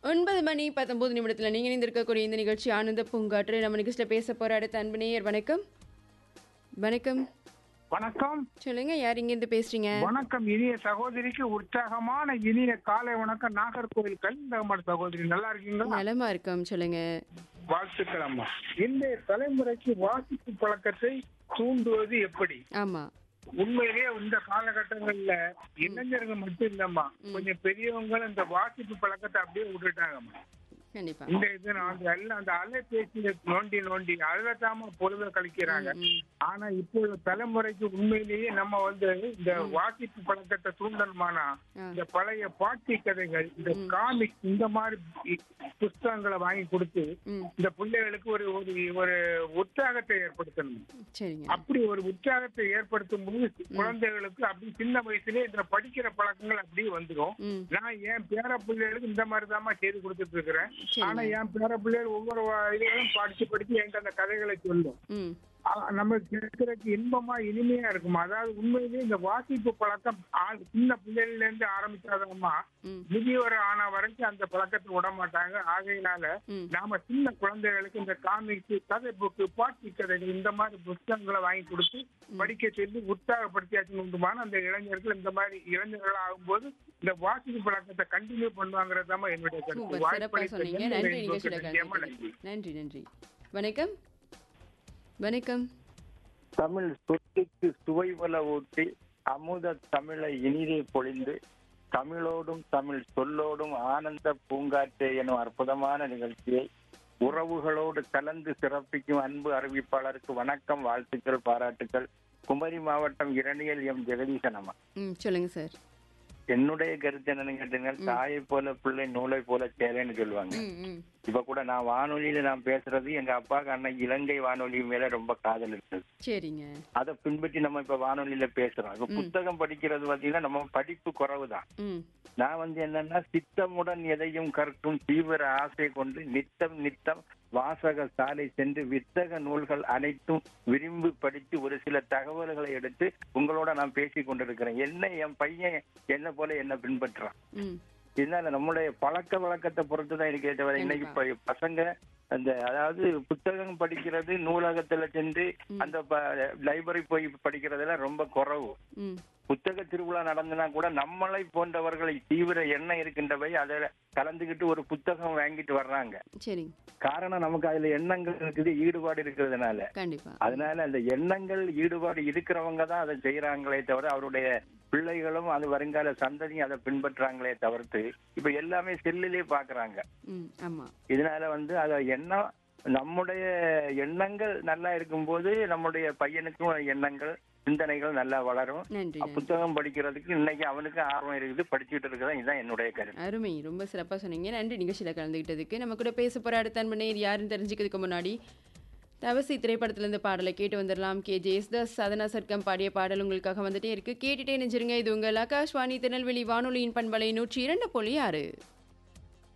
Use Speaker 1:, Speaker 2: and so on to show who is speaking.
Speaker 1: ஒன்பது மணி பத்தொன்பது நிமிடத்தில் நீங்கள் இணைந்திருக்கக்கூடிய இந்த நிகழ்ச்சி ஆனந்த பூங்காற்று நம்ம நிகழ்ச்சியில் பேச போகிற அடுத்த அன்பு நேயர் வணக்கம் வணக்கம்
Speaker 2: வணக்கம்
Speaker 1: சொல்லுங்க யார் இங்கேருந்து பேசுறீங்க
Speaker 2: வணக்கம் இனிய சகோதரிக்கு உற்சாகமான இனிய காலை வணக்கம் நாகர்கோவில் கலிந்தகமர் சகோதரி நல்லா இருக்கீங்களா
Speaker 1: நலமா இருக்கோம் சொல்லுங்க
Speaker 2: வாழ்த்துக்கள் அம்மா இன்றைய தலைமுறைக்கு வாசிப்பு பழக்கத்தை தூண்டுவது எப்படி
Speaker 1: ஆமா
Speaker 2: உண்மையிலேயே இந்த காலகட்டங்கள்ல இளைஞருங்க மட்டும் இல்லம்மா கொஞ்சம் பெரியவங்க இந்த வாசிப்பு பழக்கத்தை அப்படியே விட்டுட்டாங்கம்மா
Speaker 1: கண்டிப்பா
Speaker 2: இந்த இது நான் எல்லாம் அந்த அலைபேசியில நோண்டி நோண்டி அதுலதாம பொழுத கழிக்கிறாங்க
Speaker 1: ம்,
Speaker 2: ஆனா இப்போ உள்ள தலைமுறைக்கு உண்மையிலேயே நம்ம வந்து இந்த வாசிப்பு பழக்கத்தை தூண்டணுமானா
Speaker 1: ஆ.
Speaker 2: இந்த பழைய பாட்டி கதைகள் இந்த காமிக் இந்த மாதிரி இ- புஸ்தகங்களை வாங்கி கொடுத்து
Speaker 1: ம்
Speaker 2: இந்த பிள்ளைகளுக்கு ஒரு ஒரு ஒரு உற்சாகத்தை ஏற்படுத்தணும்
Speaker 1: சரிங்க
Speaker 2: அப்படி ஒரு உற்சாகத்தை ஏற்படுத்தும் போது குழந்தைகளுக்கு அப்படி சின்ன வயசுலயே இந்த படிக்கிற பழக்கங்கள் அப்படியே வந்துடும்
Speaker 1: ம்
Speaker 2: நான் என் பேர பிள்ளைகளுக்கு இந்த மாதிரி தான் செய்து கொடுத்துட்டு இருக்கிறேன்
Speaker 1: சரிங்க.
Speaker 2: ஆனா என் பேர பிள்ளைகள் ஒவ்வொரு வா- இதுகளும் படிச்சு படிச்சு என்கிட்ட அந்த கதைகளை சொல்லும்
Speaker 1: ம்
Speaker 2: ஆ, நம்ம கேட்கறதுக்கு இன்பமா இனிமையா இருக்குமா அதாவது உண்மையிலேயே இந்த வாசிப்பு பழக்கம் ஆ- சின்ன பிள்ளைகள்ல இருந்து ஆரம்பிச்சாதம்மா
Speaker 1: ம்
Speaker 2: முதியவர் ஆன வரைக்கும் அந்த பழக்கத்தை விட மாட்டாங்க ஆகையினால
Speaker 1: ம்.
Speaker 2: நாம சின்ன குழந்தைகளுக்கு இந்த காமிக்ஸ் கதை புக்கு பாட்டி கதைகள் இந்த மாதிரி புத்தகங்களை வாங்கி கொடுத்து படிக்க சொல்லி உற்சாகப்படுத்தியாச்சு உண்டுமான அந்த இளைஞர்கள் இந்த மாதிரி இளைஞர்கள் ஆகும்போது இந்த வாசிப்பு பழக்கத்தை கண்டினியூ பண்ணுவாங்கிறது தான் என்னுடைய கருத்து
Speaker 1: சூப்பர் சிறப்பா
Speaker 2: வாய்ப்பளித்த
Speaker 1: சொன்னீங்க
Speaker 2: நன்றி
Speaker 1: நன்றி நிகழ்ச்சியில்
Speaker 2: நிச்சயமா
Speaker 1: கலந்துக்கிட்டது. நன்றி நன்றி வணக்கம் வணக்கம்
Speaker 3: தமிழ் சொத்துக்கு சுவைவல ஊட்டி அமுத தமிழை இனிதே பொழிந்து தமிழோடும் தமிழ் சொல்லோடும் ஆனந்த பூங்காற்றே எனும் அற்புதமான நிகழ்ச்சியை உறவுகளோடு கலந்து சிறப்பிக்கும் அன்பு அறிவிப்பாளருக்கு வணக்கம் வாழ்த்துக்கள் பாராட்டுக்கள் குமரி மாவட்டம் இரணியல் எம் ஜெகதீசன் அம்மா
Speaker 1: ம் சொல்லுங்க சார்
Speaker 3: என்னுடைய கருத்து என்னன்னு கேட்டீங்கன்னா தாயை போல பிள்ளை நூலை போல சேலைன்னு சொல்லுவாங்க
Speaker 1: ம் ம்
Speaker 3: இப்ப கூட நான் வானொலியில நான் பேசுறது எங்க அப்பாவுக்கு அண்ணன் இலங்கை வானொலி மேல ரொம்ப காதல் இருக்குது
Speaker 1: சரிங்க
Speaker 3: அதை பின்பற்றி நம்ம இப்ப வானொலியில பேசுறோம் இப்ப புத்தகம் படிக்கிறது பாத்தீங்கன்னா நம்ம படிப்பு குறைவுதான்
Speaker 1: ம்
Speaker 3: நான் வந்து என்னன்னா சித்தமுடன் எதையும் கற்கும் தீவிர ஆசை கொண்டு நித்தம் நித்தம் வாசக சாலை சென்று வித்தக நூல்கள் அனைத்தும் விரும்பி படித்து ஒரு சில தகவல்களை எடுத்து உங்களோட நான் பேசி கொண்டிருக்கிறேன் என்ன என் பையன் என்ன போல என்ன பின்பற்றுறான்
Speaker 1: ம்
Speaker 3: இதனால நம்மளுடைய பழக்க வழக்கத்தை பொறுத்து தான் எனக்கு தவிர இன்னைக்கு ப- பசங்க அந்த அதாவது புத்தகம் படிக்கிறது நூலகத்துல சென்று அந்த லைப்ரரி போய் படிக்கிறதெல்லாம் ரொம்ப குறைவு
Speaker 1: ம்
Speaker 3: புத்தக திருவிழா நடந்தனா கூட நம்மளை போன்றவர்களை தீவிர எண்ணம் இருக்கின்றவை அதை கலந்துகிட்டு ஒரு புத்தகம் வாங்கிட்டு வர்றாங்க
Speaker 1: சரிங்க
Speaker 3: காரணம் நமக்கு அதுல எண்ணங்கள் இருக்குது ஈடுபாடு இருக்கிறதுனால
Speaker 1: கண்டிப்பா
Speaker 3: அதனால அந்த எண்ணங்கள் ஈடுபாடு இருக்கிறவங்க தான் அதை செய்யறாங்களே தவிர அவருடைய பிள்ளைகளும் அது வருங்கால சந்ததியும் அதை பின்பற்றாங்களே தவிர்த்து இப்ப எல்லாமே செல்லிலே பாக்குறாங்க
Speaker 1: ம் ஆமா
Speaker 3: இதனால வந்து அத எண்ணம் நம்முடைய எண்ணங்கள் நல்லா இருக்கும்போது நம்முடைய பையனுக்கும் எண்ணங்கள் சிந்தனைகள் நல்லா வளரும்
Speaker 1: நன்றி நன்றி
Speaker 3: புத்தகம் படிக்கிறதுக்கு இன்னைக்கு அவனுக்கு ஆர்வம் இருக்குது படிச்சுட்டு இருக்கிறதா இதுதான் என்னுடைய கருத்து
Speaker 1: அருமை ரொம்ப சிறப்பாக சொன்னீங்க நன்றி நிகழ்ச்சியில் கலந்துக்கிட்டதுக்கு நம்ம கூட பேச போகிற அடுத்த அன்பனையர் யாருன்னு தெரிஞ்சுக்கிறதுக்கு முன்னாடி தவசி திரைப்படத்திலிருந்து பாடலை கேட்டு வந்துடலாம் கே ஜெயஸ்தாஸ் சாதனா சர்க்கம் பாடிய பாடல் உங்களுக்காக வந்துட்டே இருக்கு கேட்டுட்டே நெஞ்சிருங்க இது உங்கள் ஆகாஷ்வாணி திருநெல்வேலி வானொலியின் பண்பலை நூற்றி இரண்டு புள்ளி ஆறு